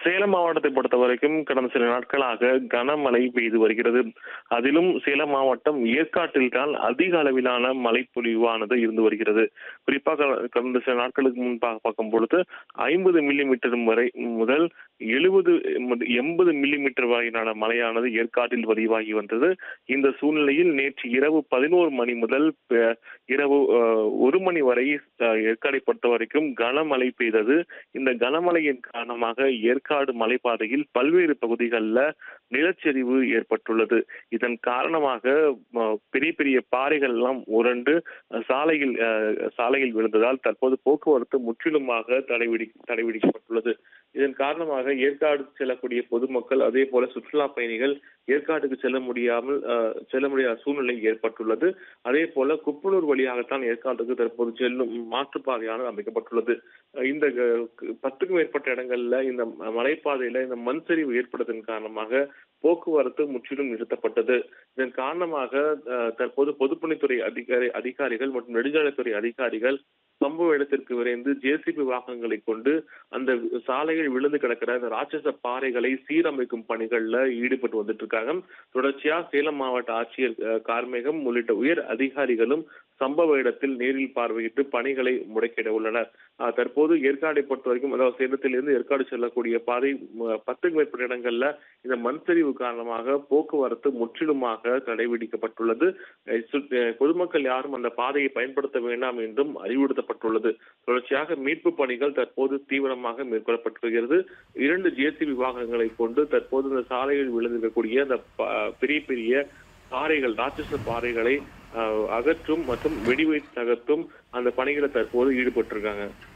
சேலம் மாவட்டத்தை பொறுத்த வரைக்கும் கடந்த சில நாட்களாக கனமழை பெய்து வருகிறது அதிலும் சேலம் மாவட்டம் ஏற்காட்டில் தான் அதிக அளவிலான மழைப்பொழிவானது இருந்து வருகிறது குறிப்பாக கடந்த சில நாட்களுக்கு முன்பாக பார்க்கும் பொழுது ஐம்பது மில்லி மீட்டர் வரை முதல் எழுபது எண்பது மில்லி மீட்டர் வரையிலான மழையானது ஏற்காட்டில் பதிவாகி வந்தது இந்த சூழ்நிலையில் நேற்று இரவு பதினோரு மணி முதல் ப- இரவு அஹ், ஒரு மணி வரை அஹ், ஏற்காடை பொறுத்த வரைக்கும் கனமழை பெய்தது இந்த கனமழையின் காரணமாக ஏற்காடு மலைப்பாதையில் பல்வேறு பகுதிகளில் நிலச்சரிவு ஏற்பட்டுள்ளது இதன் காரணமாக அஹ், பெரிய பெரிய பாறைகள் எல்லாம் உருண்டு அஹ், சாலையில் அஹ், சாலையில் விழுந்ததால் தற்போது போக்குவரத்து முற்றிலுமாக தடைவிடி தடைவிடிக்கப்பட்டுள்ளது இதன் காரணமாக ஏற்காடு செல்லக்கூடிய பொதுமக்கள் அதே போல சுற்றுலா பயணிகள் ஏற்காட்டுக்கு செல்ல முடியாமல் அஹ், செல்ல முடியாத சூழ்நிலை ஏற்பட்டுள்ளது அதே போல குப்பனூர் வழியாகத்தான் ஏற்காட்டுக்கு தற்போது செல்லும் மாற்றுப்பாதையானது அமைக்கப்பட்டுள்ளது அஹ், இந்த அஹ், பத்துக்கும் மேற்பட்ட இடங்கள்ல இந்த மலைப்பாதையில இந்த மண் சரிவு ஏற்பட்டதன் காரணமாக போக்குவரத்து முற்றிலும் நிறுத்தப்பட்டது இதன் காரணமாக அஹ், தற்போது பொதுப்பணித்துறை அதிகாரி அதிகாரிகள் மற்றும் நெடுஞ்சாலைத்துறை அதிகாரிகள் சம்பவ இடத்திற்கு விரைந்து ஜேசிபி வாகனங்களை கொண்டு அந்த சாலையில் விழுந்து கிடக்கிற அந்த ராட்சச பாறைகளை சீரமைக்கும் பணிகள்ல ஈடுபட்டு வந்துட்டு இருக்காங்க தொடர்ச்சியா சேலம் மாவட்ட ஆட்சியர் அஹ், கார்மேகம் உள்ளிட்ட உயர் அதிகாரிகளும் சம்பவ இடத்தில் நேரில் பார்வையிட்டு பணிகளை முடக்கிட உள்ளனர் அஹ், தற்போது ஏற்காடை பொறுத்த வரைக்கும் அதாவது சேலத்திலிருந்து ஏற்காடு செல்லக்கூடிய பாதை ம- பத்துக்கும் மேற்பட்ட இடங்கள்ல இந்த மண் சரிவு காரணமாக போக்குவரத்து முற்றிலுமாக தடை விதிக்கப்பட்டுள்ளது அஹ் சு- அஹ் பொதுமக்கள் யாரும் அந்த பாதையை பயன்படுத்த வேண்டாம் என்றும் அறிவுறுத்தப்பட்டுள்ளது தொடர்ச்சியாக மீட்பு பணிகள் தற்போது தீவிரமாக மேற்கொள்ளப்பட்டு வருகிறது இரண்டு ஜேசிபி வாகனங்களை கொண்டு தற்போது இந்த சாலையில் விழுந்திருக்கக்கூடிய அந்த ப- பெரிய பெரிய பாறைகள் ராட்சச பாறைகளை அஹ், அகற்றும் மற்றும் வெடிவைத்து அகற்றும் அந்த பணிகளை தற்போது ஈடுபட்டிருக்காங்க